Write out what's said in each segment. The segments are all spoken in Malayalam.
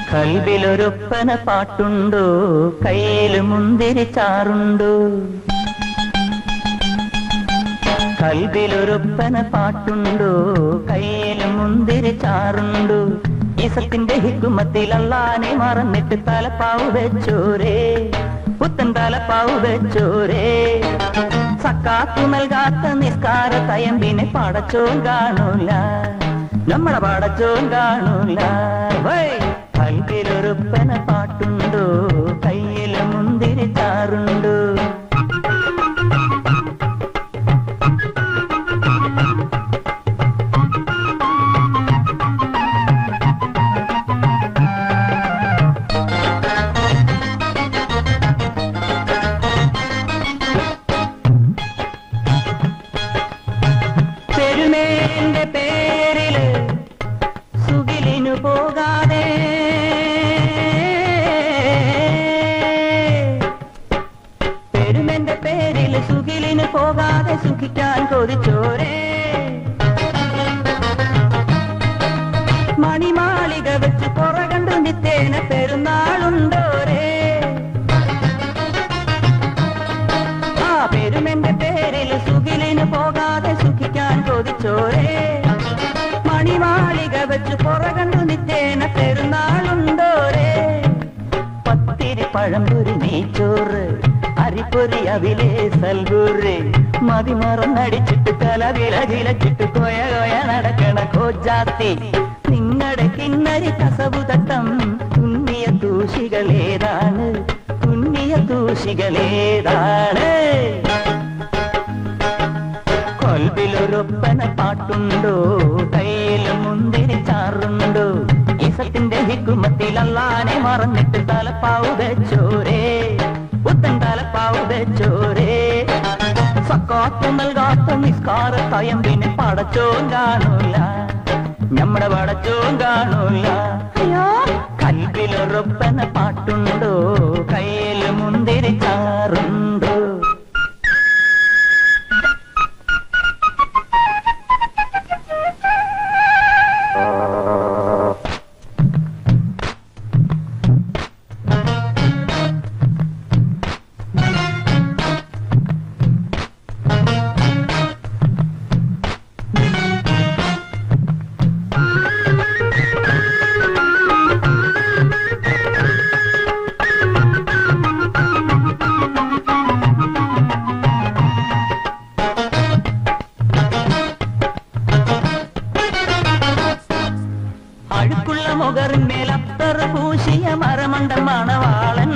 കൽവിലൊരൊപ്പന പാട്ടുണ്ടോ കയ്യിൽ മുന്തിരി ചാറുണ്ടോ കൽവിലൊരൊപ്പന പാട്ടുണ്ടോ കയ്യിൽ മുന്തിരി ചാറുണ്ടോ ഇസത്തിന്റെ ഹിക്കുമത്തിൽ അള്ളാനെ മറന്നിട്ട് തലപ്പാവ് വെച്ചോരേ പുത്തൻ തലപ്പാവ് വെച്ചോരേ സക്കാത്തു നൽകാത്ത നിസ്കാര തയമ്പിനെ പടച്ചോൻ കാണൂല നമ്മളെ പടച്ചോൻ കാണൂല വൈ കൽവിലൊരുപ്പന പാട്ടുണ്ടോ കയ്യിൽ മുന്തിരി ചാറുണ്ടോ പെരുമേന്റെ പേരില് സുഖിലിനു പോകാതെ പെരുമെന്റെ പേരില് സുഖിലിനു പോകാതെ സുഖിക്കാൻ കൊതിച്ചോരേ മണിമാളിക വെച്ച് പുറകണ്ടു നിത്തേന പെരുന്നാളുണ്ടോരേ ആ പെരുമെന്റെ പേരിൽ സുഖിലിന് പോകാതെ സുഖിക്കാൻ കൊതിച്ചോരേ മണിമാളിക വെച്ച് പുറകണ്ടു നിത്തേന പെരുന്നാളുണ്ടോരേ പത്തിരി പഴംപൊരി നെയ്ച്ചോറ് അരിപ്പൊരി അവിലേ സൽഗൂറ് മതിമറന്നടിച്ചിട്ട് കലവിലകിലച്ചിട്ട് കൊയ കൊയ നടക്കണ കോജാത്തി നിങ്ങളുടെ കിന്നരി കസവു തട്ടം തുന്നിയ ദൂഷികളേതാണ് തുന്നിയ ദൂഷികളേതാണ് കൊൽബിലൊരൊപ്പന പാട്ടുണ്ടോ കയ്യിൽ മുന്തിരി ചാറുണ്ടോ ഇസത്തിന്റെ ഹിക്കുമത്തിൽ അല്ലാനെ മറന്നിട്ട് തലപ്പാവ് വെച്ചോരേ പുത്തൻ തലപ്പാവ് വെച്ചോരേ സക്കാത്ത് നൽകാത്ത നിസ്കാര തയമ്പിനെ പടച്ചോൻ കാണൂല നമ്മുടെ പടച്ചോൻ കാണൂല അയ്യോ കൽവിലൊരൊപ്പന പാട്ടുണ്ടോ കയ്യിൽ മുന്തിരി ചാറുണ്ടോ അഴുക്കുള്ള മുഖറിന്മേൽ അത്തർ പൂശിയ മരമണ്ട മണവാളൻ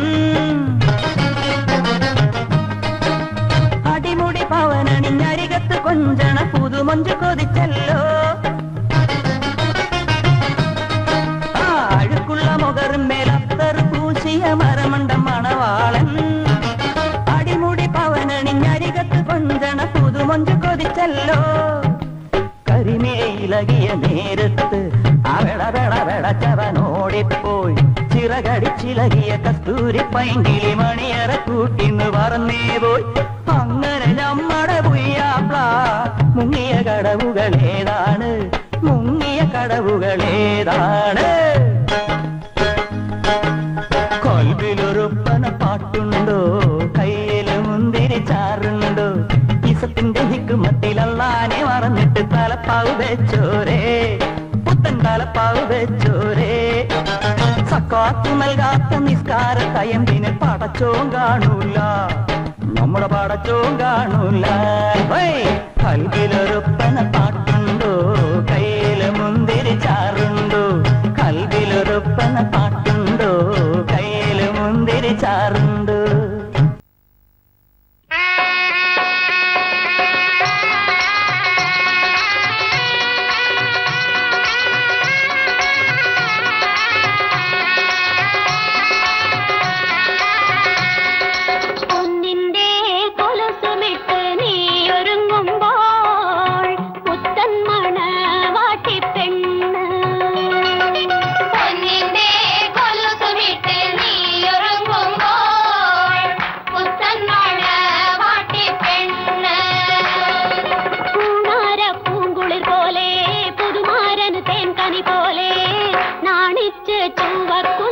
അടിമുടി പവനണിഞ്ഞരികത്ത് കൊഞ്ചണ പുതുമൊഞ്ചു കൊതിച്ചല്ലോ ആ അഴുക്കുള്ള മുഖറിന്മേൽ അത്തർ പൂശിയ മരമണ്ട മണവാളൻ അടിമുടി പവനണിഞ്ഞരികത്ത് കൊഞ്ചണ പുതുമൊഞ്ചു കൊതിച്ചല്ലോ കരിമേയിലകിയ നേരത്ത് അവള വെള വെളച്ചവനോടിപ്പോയി ചിറകടിച്ചിലകിയ കസ്തൂരി പൈങ്കിളി മണിയറ കൂട്ടിന്ന് പറന്നേ പോയി അങ്ങനെ നമ്മടെ പുയ്യാപ്ല മുങ്ങിയ കടവുകളേതാണ് മുങ്ങിയ കടവുകളേതാണ് കൊൽവിലൊരുപ്പന പാട്ടുണ്ടോ കയ്യില് മുന്തിരി ചാറുണ്ടോ ഇസത്തിന്റെ ഹിക്കുമത്തിലല്ലാനെ മറന്നിട്ട് തലപ്പാവ് വെച്ചോരേ പുത്തൻ തലപ്പാവ് വെച്ചോരേ സക്കാത്തു നൽകാത്ത നിസ്കാര തയമ്പിന് പടച്ചോൻ കാണൂല നമ്മുടെ പടച്ചോൻ കാണൂല കൽവിലൊരുപ്പന പാട്ടുണ്ടോ കയ്യില് മുന്തിരി ചാറുണ്ടോ കൽവിലൊരുപ്പന പാട്ടുണ്ടോ കയ്യില് മുന്തിരി ചാറുണ്ടോ ഒന്നിന്റെ കൊലുസുമിട്ട് നീ ഒരുങ്ങുമ്പോൾ പുത്തൻ മണവാട്ടി പെണ്ണ് ഒന്നിന്റെ കൊലുസുമിട്ട് നീ ഒരുങ്ങുമ്പോൾ പുത്തൻ മണവാട്ടി പെണ്ണ് പൂണാര പൂങ്കുളിർ പോലെ പുതുമാരന് തേൻകനി പോലെ നാണിച്ച് ചുവക്കു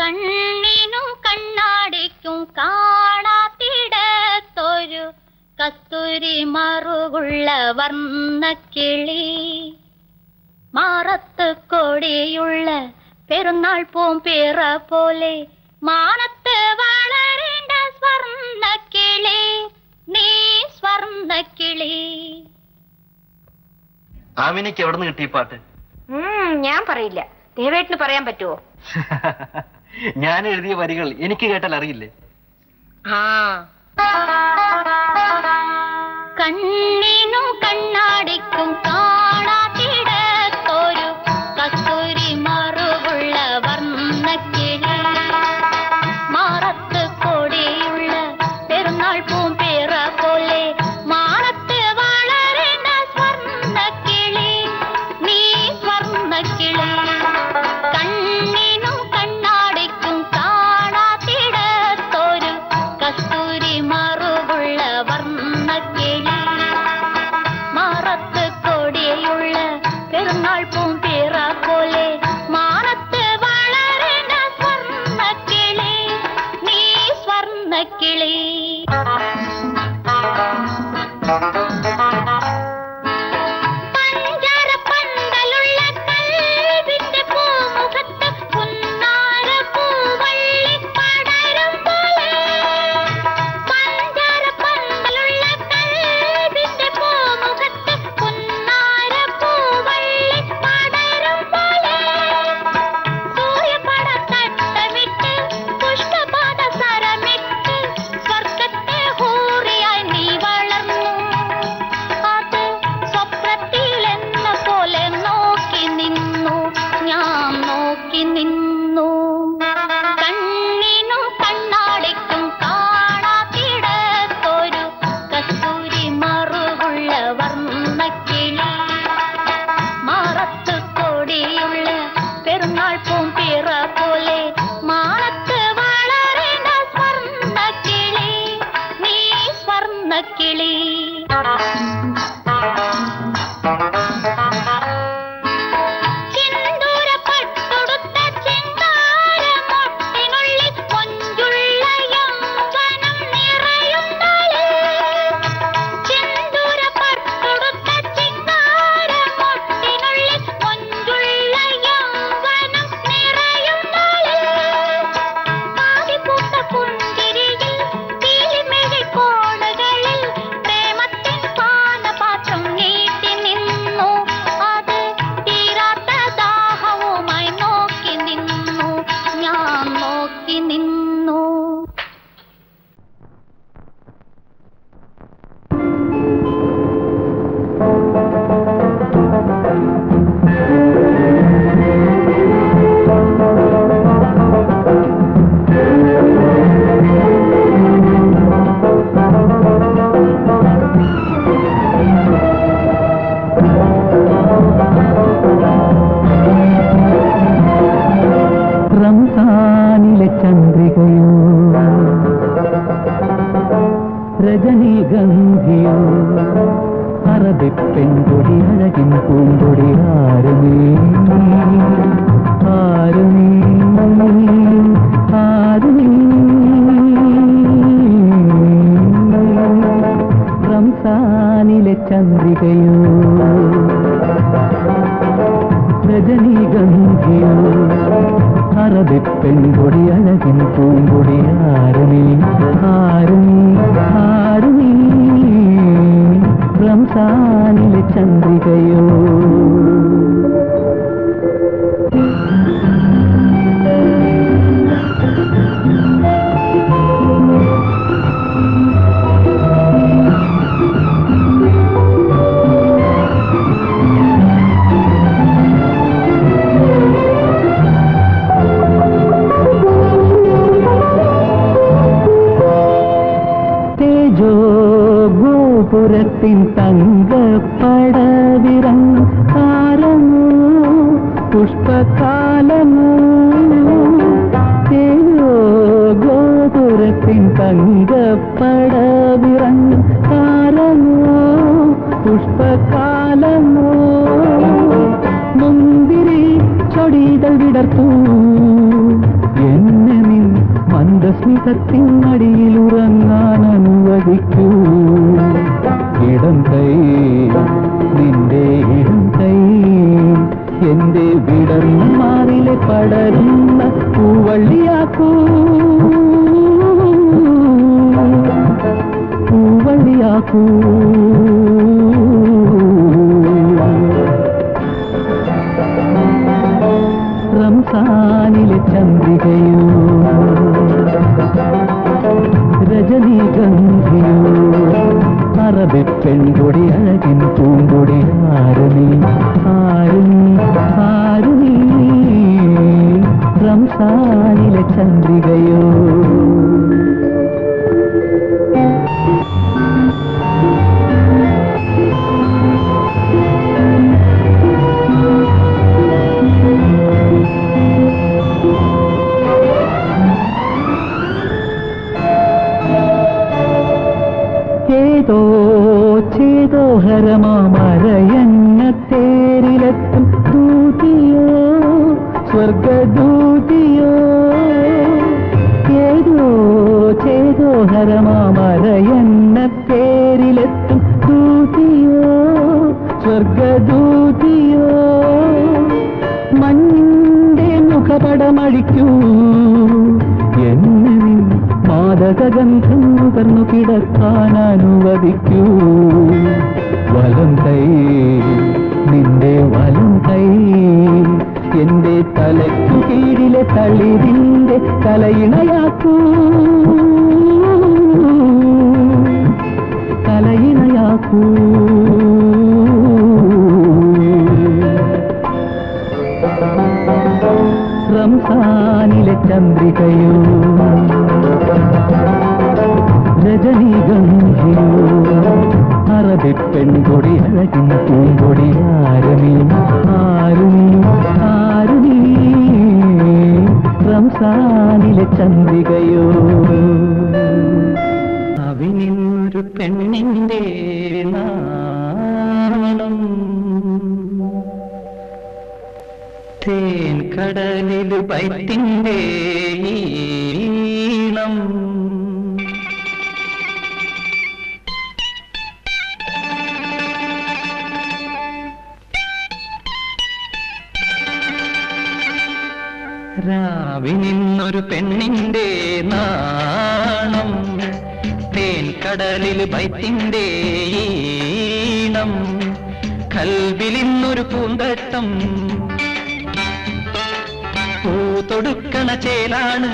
കണ്ണിനും കണ്ണാടിക്കും കാണാത്തിടത്തൊരു കസ്തൂരി മറുകുള്ള വർണ്ണക്കിളി മാറത്ത് കൊടിയുള്ള പെരുന്നാൾ പൂമ്പിറ പോലെ മാനത്ത് വളരേണ്ട സ്വർണ്ണക്കിളി നീ സ്വർണ്ണക്കിളി ആമിനയ്ക്ക് എവിടെ നിന്ന് കിട്ടി ഈ പാട്ട് ഞാൻ പറയില്ല ദേവേട്ടിന് പറയാൻ പറ്റുമോ ഞാൻ എഴുതിയ വരികൾ എനിക്ക് കേട്ടാൽ അറിയില്ലേ ആ കണ്ണിനും കണ്ണാടിക്കും കാണാത്തിടത്തൊരു കസ്തൂരി മറുകുള്ള വർണ്ണക്കിളി മാറത്ത് കൊടിയുള്ള പെരുന്നാൾ പൂമ്പിറ പോലെ മാനത്ത് വളരേണ്ട സ്വർണ്ണക്കിളി നീ സ്വർണ്ണക്കിളി കണ്ണിനും കണ്ണാടിക്കും കാണാത്തിടത്തൊരു കസ്തൂരി മറുകുള്ള വർണ്ണക്കിളി മാറത്ത് കൊടിയുള്ള പെരുന്നാൾ പൂമ്പിറ പോലെ മാനത്ത് വളരേണ്ട സ്വർണ്ണക്കിളി നീ സ്വർണ്ണക്കിളി പഞ്ചാര പന്തലുള്ള കൽവിന്റെ പൂമുഖത്ത് പുന്നാര പൂവള്ളി പടരും പോലെ പഞ്ചാര പന്തലുള്ള കൽവിന്റെ പൂമുഖത്ത് പുന്നാര പൂവള്ളി പടരും പോലെ സൂര്യപടത്തട്ടമിട്ട് പുഷ്പപാദ സരമിട്ട് സ്വർഗത്തെ ഹൂറിയായി നീ വളർന്നു അത് സ്വപ്നത്തിലെന്ന പോലെ നോക്കി നിന്നു ഞാൻ നോക്കി നിന്നു കണ്ണിനും കണ്ണാടിക്കും കാണാത്തിടത്തൊരു കസ്തൂരി മറുകുള്ള വർണ്ണക്കിളി മാറത്ത് കൊടിയുള്ള പെരുന്നാൾ പൂമ്പിറ പോലെ മാനത്ത് വളരേണ്ട സ്വർണ്ണക്കിളി നീ സ്വർണ്ണക്കിളി സിന്ദൂരപ്പട്ടുടുത്ത ചെങ്കാരമൊട്ടിനുള്ളിൽ മൊഞ്ചുള്ള യൗവനം നിറയുന്നാളേ. സിന്ദൂരപ്പട്ടുടുത്ത ചെങ്കാരമൊട്ടിനുള്ളിൽ മൊഞ്ചുള്ള യൗവനം നിറയുന്നാളേ. ആദിപൂത്ത പുഞ്ചിരിയിൽ പീലിമിഴി കോണുകളിൽ പ്രേമത്തിൻ പാനപാത്രം നീട്ടി നിന്നു അത് തീരാത്ത ദാഹവുമായി നോക്കി നിന്നു ഞാൻ നോക്കി നിന്നു റംസാനിലെ ചന്ദ്രികയോ രജനീഗന്ധിയോ അറബി പെൺകൊടി അഴകിൻ പൂങ്കൊടി ആരുമേ ആരുമേ ആരുമേ റംസാനിലെ ചന്ദ്രികയോ രജനീഗന്ധിയോ അറബി പെൺകൊടി അഴകിൻ പൂങ്കൊടി ആരുമേ ആരുമേ ആരുമേ റംസാനിലെ ചന്ദ്രികയോ തേജോ ഗോപുരത്തിൻ തങ്കപ്പടവിറങ്ങും താരമോ പുഷ്പകാലമോ തേജോ ഗോപുരത്തിൻ തങ്കപ്പടവിറങ്ങും താരമോ പുഷ്പകാലമോ മുന്തിരി ചൊടികൾ വിടർത്തു എന്നെ മന്ദസ്മിതത്തിൻ മടിയിൽ ഉറങ്ങാൻ അനുവദിക്കൂ ഇടം കൈ നിന്റെ ഇടം കൈ എന്റെ വിടർന്ന മാറിലെ പടരുന്ന പൂവള്ളിയാക്കൂ പൂവള്ളിയാക്കൂ റംസാനിലെ ചന്ദ്രികയോ രജനീഗന്ധിയോ അറബി പെൺകൊടി അഴകിൻ പൂങ്കൊടി ആരുമീ ആരുമീ ആരുമീ റംസാനിലെ ചന്ദ്രികയോ ഏതോ ചേതോ ഹരമാമരയന്ന തേരിലെത്തും ദൂതിയോ സ്വർഗദൂതിയോ ഏതോ ചേതോ ഹരമാമരയന്ന തേരിലെത്തും ദൂതിയോ സ്വർഗദൂതിയോ മഞ്ഞിന്റെ മുഖപടമഴിക്കൂ എന്നെ നിൻ മാദകഗന്ധം നുകർന്നു കിടക്കാൻ അനുവദിക്കൂ വലം കൈ നിന്റെ വലം കൈ എന്റെ തലയ്ക്കു കീഴിലെ തളിരിന്റെ തലയിണയാക്കൂ തലയിണയാക്കൂ റംസാനിലെ ചന്ദ്രികയോ രജനീഗന്ധിയോ അറബി പെൺകൊടി അഴകിൻ പൂങ്കൊടി ആരുമീ ആരുമീ ആരുമീ റംസാനിലെ ചന്ദ്രികയോ അവിനിന്നൊരു പെണ്ണിന്റെ നാണം തേൻ കടലിൽ വൈത്തിൻ്റെ ഈണം രാവിനിന്നൊരു പെണ്ണിന്റെ നാണം തേൻ കടലിൽ വൈത്തിൻ്റെ ഈണം കൽവിലിന്നൊരു പൂന്തട്ടം പൂതൊടുക്കണ ചേലാണ്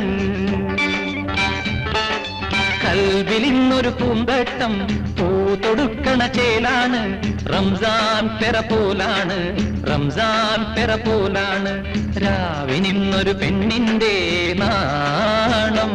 കൽവിലിന്നൊരു പൂന്തട്ടം പൂതൊടുക്കണ ചേലാണ് റംസാൻ പെറ പോലാണ് റംസാൻ പെറ പോലാണ് രാവിനിന്നൊരു പെണ്ണിന്റെ നാണം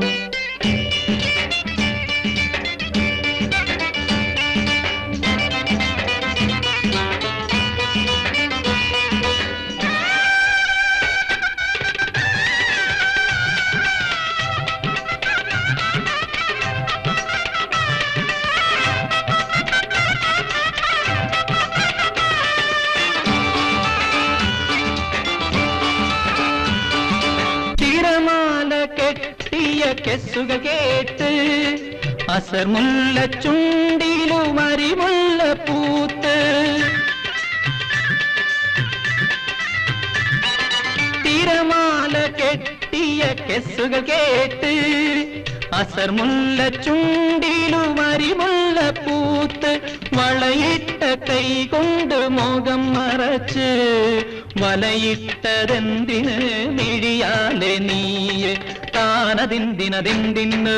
തിരമാല കെട്ടിയ കെസ്സുകൾ കേട്ട് അസർമുല്ല ചുണ്ടിലും അരിമുല്ല പൂത്ത് തിരമാല കെട്ടിയ കെസ്സുകൾ കേട്ട് അസർമുല്ല ചുണ്ടിലും അരിമുല്ല പൂത്ത് വളയിട്ട കൈ കൊണ്ട് മുഖം മറച്ച് വലയിട്ടതെന്തിന് മിഴിയാലെ നീയെ താനതിന്തിനതിന്തിന്ന്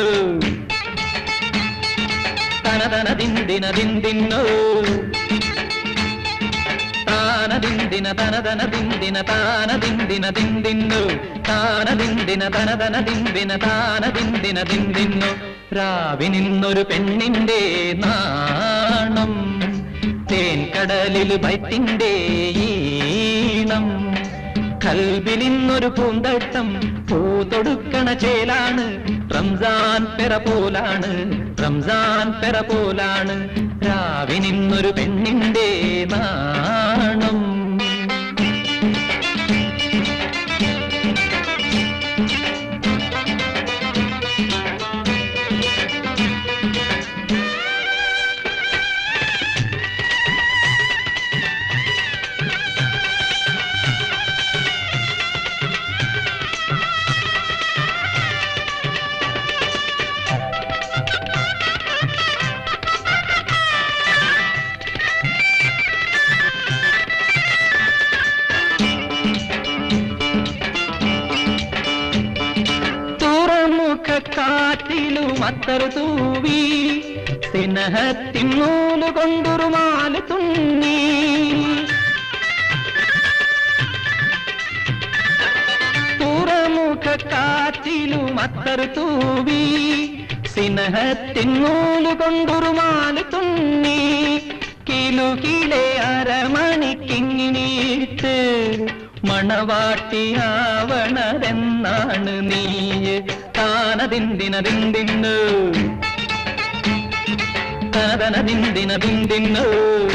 തനതനതിന്തിനതിന്തിന്നോ താനദിന്ദിന തനതനദിന്ദിന താനദിന്ദിന ദിന്ദിന്നു താനദിന്ദിന തനതനദിന്ദിന താനദിന്ദിന ദിന്ദിന്നു രാവിനിന്നൊരു പെണ്ണിന്റെ നാണം തേൻകടലിൽ വൈത്തിൻ്റെ ഈണം കൽബിലിന്നൊരു പൂന്തട്ടം പൂതൊടുക്കണ ചേലാണ് റംസാൻ പെറ പോലാണ് റംസാൻ പെറ പോലാണ് രാവിനിന്നൊരു പെണ്ണിന്റെ നാണം അത്തറ് തൂവി സ്നേഹത്തിൻ നൂല് കൊണ്ടുറുമാല് തുന്നി തുറമുഖ കാറ്റിലും അത്തറ് തൂവി സ്നേഹത്തിൻ നൂല് കൊണ്ടുറുമാല് തുന്നി കിലുകിലെ അരമണിക്കിങ്ങിനീട്ട് മണവാട്ടിയാവണതെന്നാണ് നീയ് താനതിന്തിനതിന്തിന്ന് തനതനതിന്തിനതിന്തിന്ന്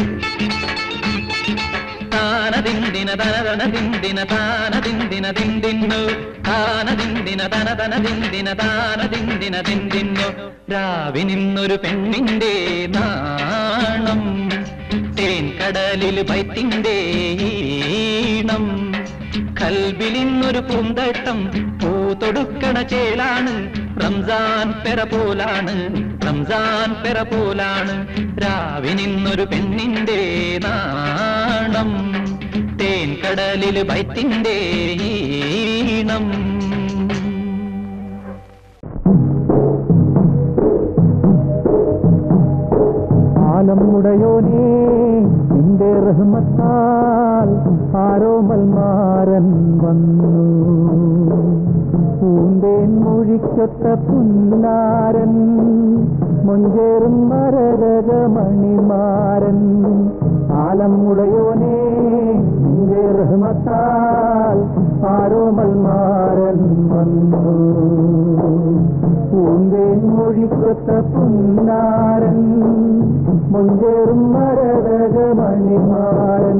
താനതിന്തിന തനതനതിന്തിന താനതിന്തിനതിന്തിന്നു താനതിന്തിന തനതനതിന്തിന താനതിന്തിനതിന്തിന്നു രാവിനിന്നൊരു പെണ്ണിന്റെ നാണം തേൻകടലിൽ പൈത്തിന്റെ ഈണം കൽബിലിന്നൊരു പൂന്തട്ടം പൂ തൊടുക്കണ ചേലാണ് റംസാൻ പെറ പോലാണ് റംസാൻ പെറ പോലാണ് രാവിനിന്നൊരു പെണ്ണിന്റെ നാണം തേൻകടലിൽ പൈത്തിന്റെ ഈണം ആലമുടയോനേ നിന്റെ റഹ്മത്താൽ ആരോമൽ മാറൻ വന്നു പൂന്തേൻ മൊഴിക്കൊത്ത പുന്നാരൻ മൊഞ്ചേറും മരരക മണിമാരൻ ആലമുടയോനേ നിന്റെ റഹ്മത്താൽ ആരോമൽ മാറൻ വന്നു പൂന്തേൻ മൊഴിക്കൊത്ത പുന്നാരൻ മൊഞ്ചേറും മരതക മണിമാരൻ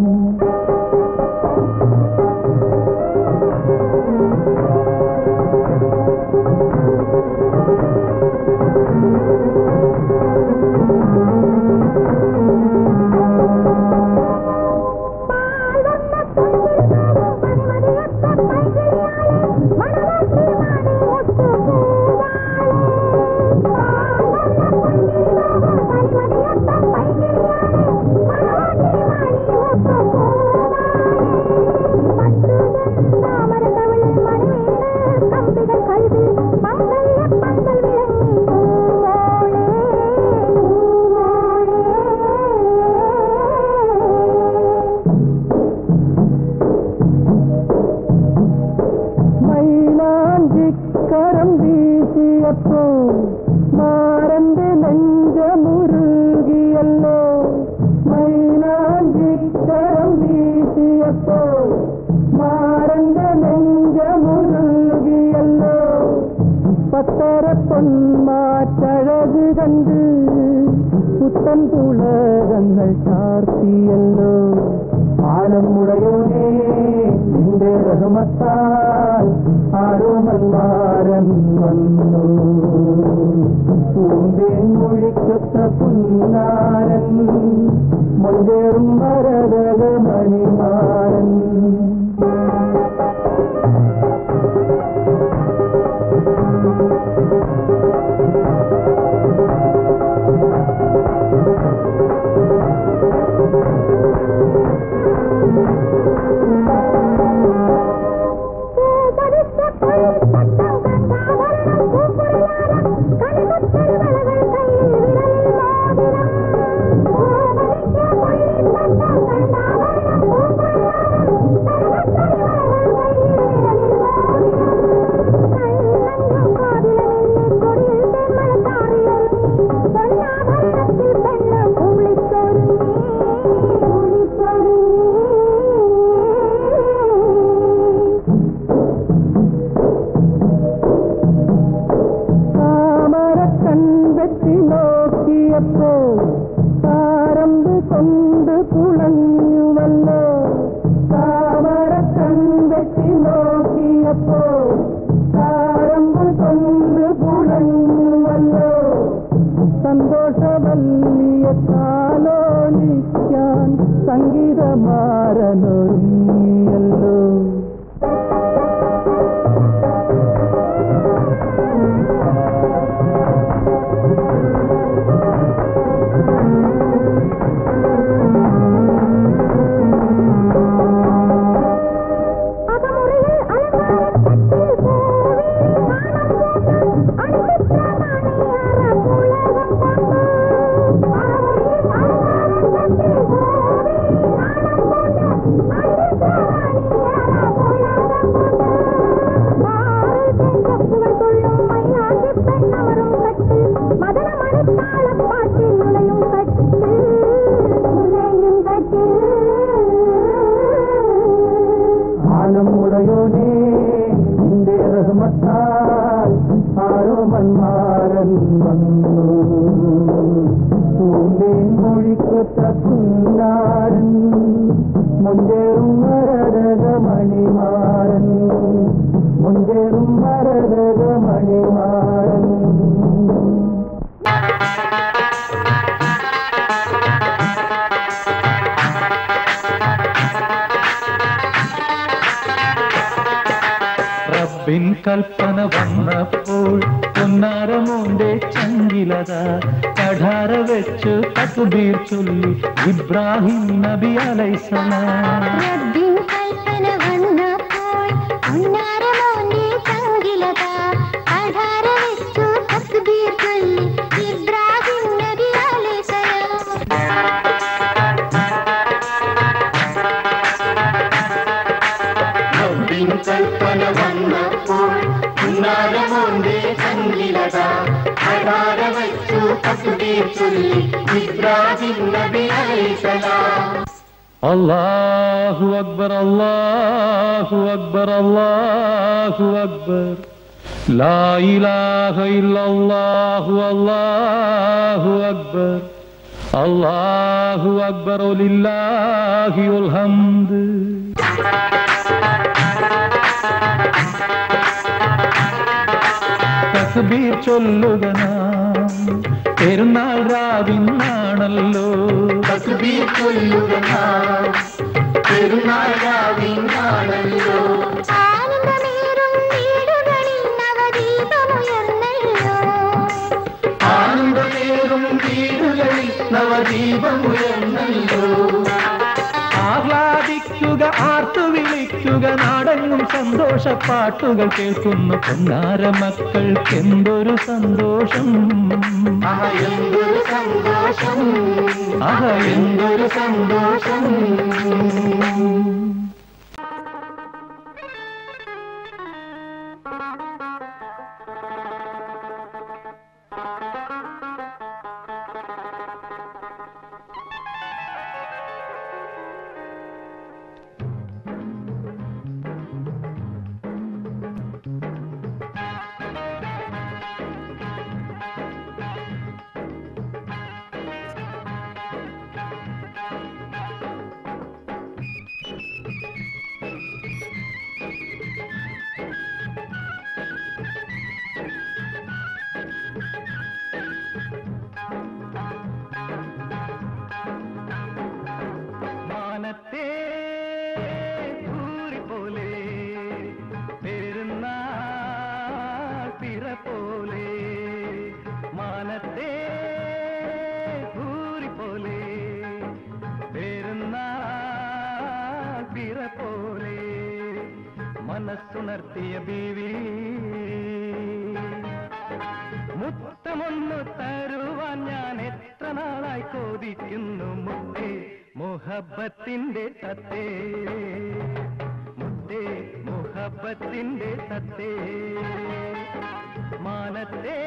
മൈലാഞ്ചിക്കരം വീശിയപ്പോ മാരന്റെ നെഞ്ചമുരുകിയല്ലോ മൈലാഞ്ചിക്കരം വീശിയപ്പോ മാരന്റെ നെഞ്ചമുരുകിയല്ലോ പത്തര പൊന്മാറ്റഴക് കണ്ട് പുത്തൻ പുളകങ്ങൾ ചാർത്തിയല്ലോ ആലമുടയോനേ നിന്റെ റഹമത്താൽ ആരോമൽമാരൻ വന്നു പൂന്തേൻ മൊഴിക്കൊത്ത പുന്നാരൻ മൊഞ്ചേറും മരതക മണിമാരൻ താമര കൺവെത്തി നോക്കിയപ്പോ താരമ്പ് കൊണ്ട് കുളഞ്ഞുവല്ലോ താമര കൺവെത്തി നോക്കിയപ്പോ താരമ്പ് കൊണ്ട് കുളഞ്ഞുവല്ലോ സന്തോഷവല്ലിയ താലോലിക്കാൻ സംഗീതമാരനൊരുങ്ങിയല്ലോ അകമുറിയിൽ അലങ്കാരപ്പെട്ട് പൂവിൽ നാണം പൂത്ത് അണിചിത്രമായി റബ്ബിൻ കൽപ്പന വന്നപ്പോൾ പൊന്നാരമോന്റെ ചങ്കിലത കഠാര വെച്ച് തക്ബീർ ചൊല്ലി ഇബ്രാഹിം നബി അലൈസലാം റബ്ബിൻ കൽപ്പന വന്നപ്പോൾ ഉന്നാരമോന്റെ ചങ്കിലത ആധാര വെച്ചു തക്ബീർ ചൊല്ലി ഇബ്രാഹിം നബി അലൈഹിസ്സലാം റബ്ബിൻ കൽപ്പന വന്നപ്പോൾ ഉന്നാരമോന്റെ ചങ്കിലത കഠാര വെച്ചു തക്ബീർ ചൊല്ലി ഇബ്രാഹിം നബി അലൈസലാം അല്ലാഹു അക്ബർ അല്ലാഹു അക്ബർ അല്ലാഹു അക്ബർ ലാ ഇലാഹ ഇല്ലല്ലാഹു അല്ലാഹു അക്ബർ അല്ലാഹു അക്ബർ ലില്ലാഹിൽ ഹംദ് തസ്ബീർ ചൊല്ലുക നാം പെരുന്നാൾ രാവിനാണല്ലോ തസ്ബീർ ചൊല്ലുക നാം പെരുന്നാൾ രാവിനാണല്ലോ ആനന്ദമേറും വീടുകളിൽ നവദീപമുയർന്നല്ലോ ആനന്ദമേറും വീടുകളിൽ നവദീപമുയർന്നല്ലോ ആഹ്ലാദിക്കുക ആർത്തു വിളിക്കുക നാടെങ്ങും സന്തോഷ പാട്ടുകൾ കേൾക്കുന്നു പൊന്നാര മക്കൾക്കെന്തൊരു സന്തോഷം ആഹ എന്തൊരു സന്തോഷം ആഹ എന്തൊരു സന്തോഷം മാനത്തെ ഭൂരി പോലെ പെരുന്നാൾ പിറ പോലെ മാനത്തെ ഭൂരി പോലെ പെരുന്നാൾ പിറ പോലെ മനസ്സുണർത്തിയ ബീവി മുത്തമൊന്നു തരുവാൻ ഞാൻ എത്ര നാളായി കോതിക്കുന്നു മുത്തേ മുഹബത്തിന്റെ തത്തേ മുത്തേ മുഹബത്തിന്റെ തത്തേ മാനത്തെ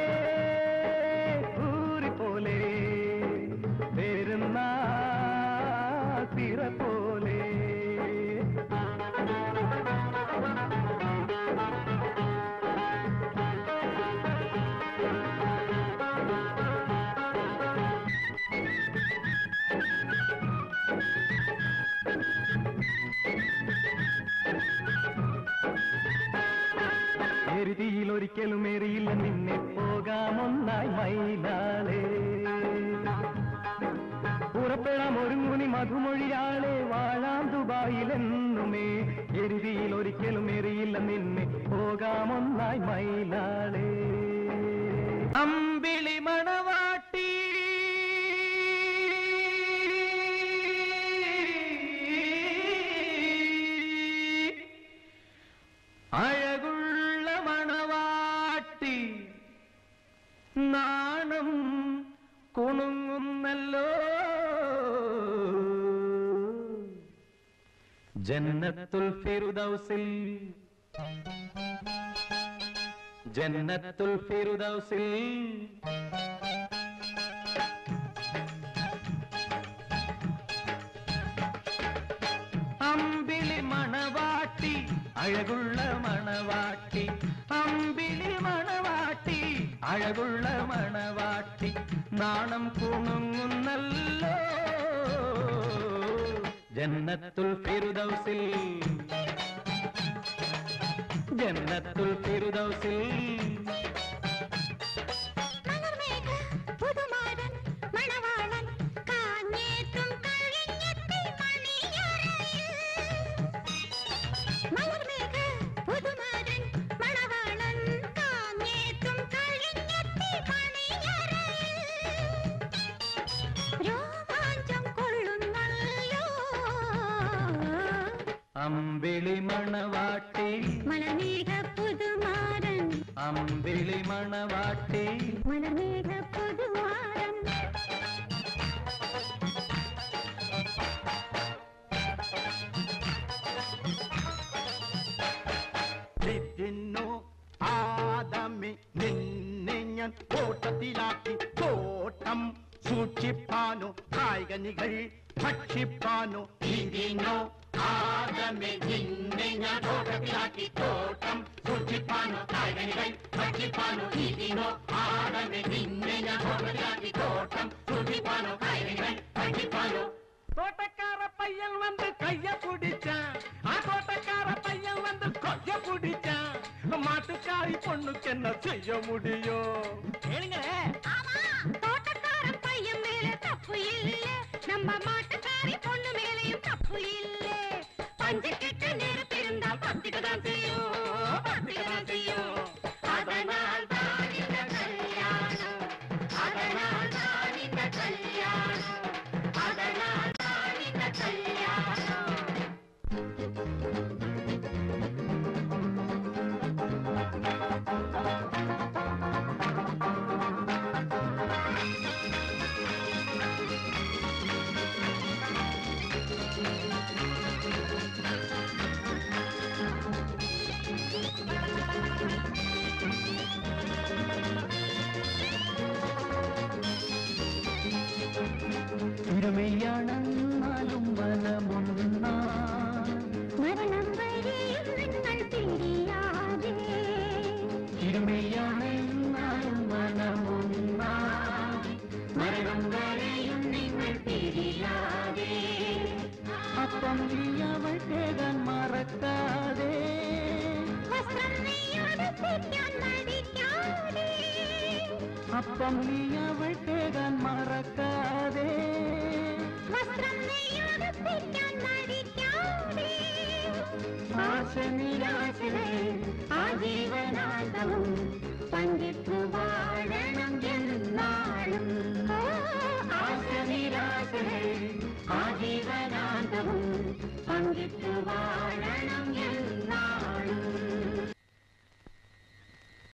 ഊരി പോലെ പെരുന്നാൾ പിറ പോലെ എരുതിയിൽ ഒരിക്കലും എറിയില്ല നിന്നെ പോകാമൊന്നായി മൈലാളേ പുറപ്പെടാം ഒരുങ്ങുനി മധുമൊഴിയാളെ വാഴാം ദുബായിലെന്നുമേ എരുതിയിൽ ഒരിക്കലും എറിയില്ല നിന്നെ പോകാമൊന്നായി മൈലാളേ അമ്പിളി മണവാട്ടി അഴകുള്ള മണവാട്ടി നാണം കുണുങ്ങുന്നല്ലോ ജന്നത്തുൽ ഫിറുദൗസിൽ ജന്നത്തുൽ ഫിറുദൗസിൽ അമ്പിളി മണവാട്ടി അഴകുള്ള മണവാട്ടി അമ്പിളി മണവാട്ടി അഴകുള്ള മണവാട്ടി നാണം കുണുങ്ങുന്നല്ലോ ജന്നത്തുൽ ഫിറുദൗസിൽ ജന്നത്തുൽ ഫിറുദൗസിൽ മലർമേഘ പുതുമാരൻ മണവാളൻ കാഞ്ഞേറ്റും കഴിഞ്ഞെത്തി മണിയറയിൽ മലർമേഘ പുതുമാരൻ മണവാളൻ അമ്പിളി മണവാട്ടി മലർമേഘ പുതുമാരൻ അമ്പിളി മണവാട്ടി മലർമേഘ പുതുമാരൻ തിന്നു ആദമി നിന്നെ ഞാൻ തോട്ടത്തിലാക്കി തോട്ടം സൂക്ഷിപ്പാനോ കായികനികൾ ഭക്ഷിപ്പാനോ ഇതിനോ ആദമി നിന്നെ ഞാൻ തോട്ടത്തിലാക്കി തോട്ടം സൂക്ഷിപ്പാനോ കായികനികൾ ഭക്ഷിപ്പാനോ ഇതിനോ ആദമി നിന്നെ ഞാൻ തോട്ടത്തിലാക്കി തോട്ടം സൂക്ഷിപ്പാനോ കായികനികൾ ഭക്ഷിപ്പാനോ தோட்டக்கார பையன் வந்து கைய பிடிச்சான் ஆ தோட்டக்கார பையன் வந்து கொய்ய பிடிச்சான் மாட்டுக்காரி பொண்ணுக்கு என்ன செய்ய முடியும் கேளுங்க ஆமா தோட்டக்காரன் பையன் மேல தப்பு இல்ல நம்ம மாட்டுக்காரி பொண்ணு மேலயும் தப்பு இல்ல பஞ்சு கெட்ட நெருப்பிருந்தா பத்திக்கதான் செய்யும் பத்திக்கதான் செய்யும் அதனால் தான் இந்த கல்யாணம் அதனால் தான் இந்த கல்யாணம் அதனால் தான் இந்த கல்யாணம் തിരുമയ്യാണെന്നാലും വനമൊന്നാ മരണം വരെയും നിങ്ങൾ പിരിയാതെ തിരുമയ്യാണെന്നാലും വനമൊന്നാ മരണം വരെയും നിങ്ങൾ പിരിയാതെ അപ്പം നീ അവൾ കേകാൻ മറക്കാതെ വസ്ത്രം നെയ്യോട് തെറ്റാൻ മടിക്കാതെ അപ്പം നീ അവൾ കേകാൻ മറക്കാതെ വസ്ത്രം നെയ്യോട് തെറ്റാൻ മടിക്കാതെ ആശനിരാശനെ ആജീവനാന്തവും പങ്കിട്ടു വാഴണം എന്നാളും ആശനിരാശനെ ആജീവനാന്തവും പങ്കിട്ടു വാഴണം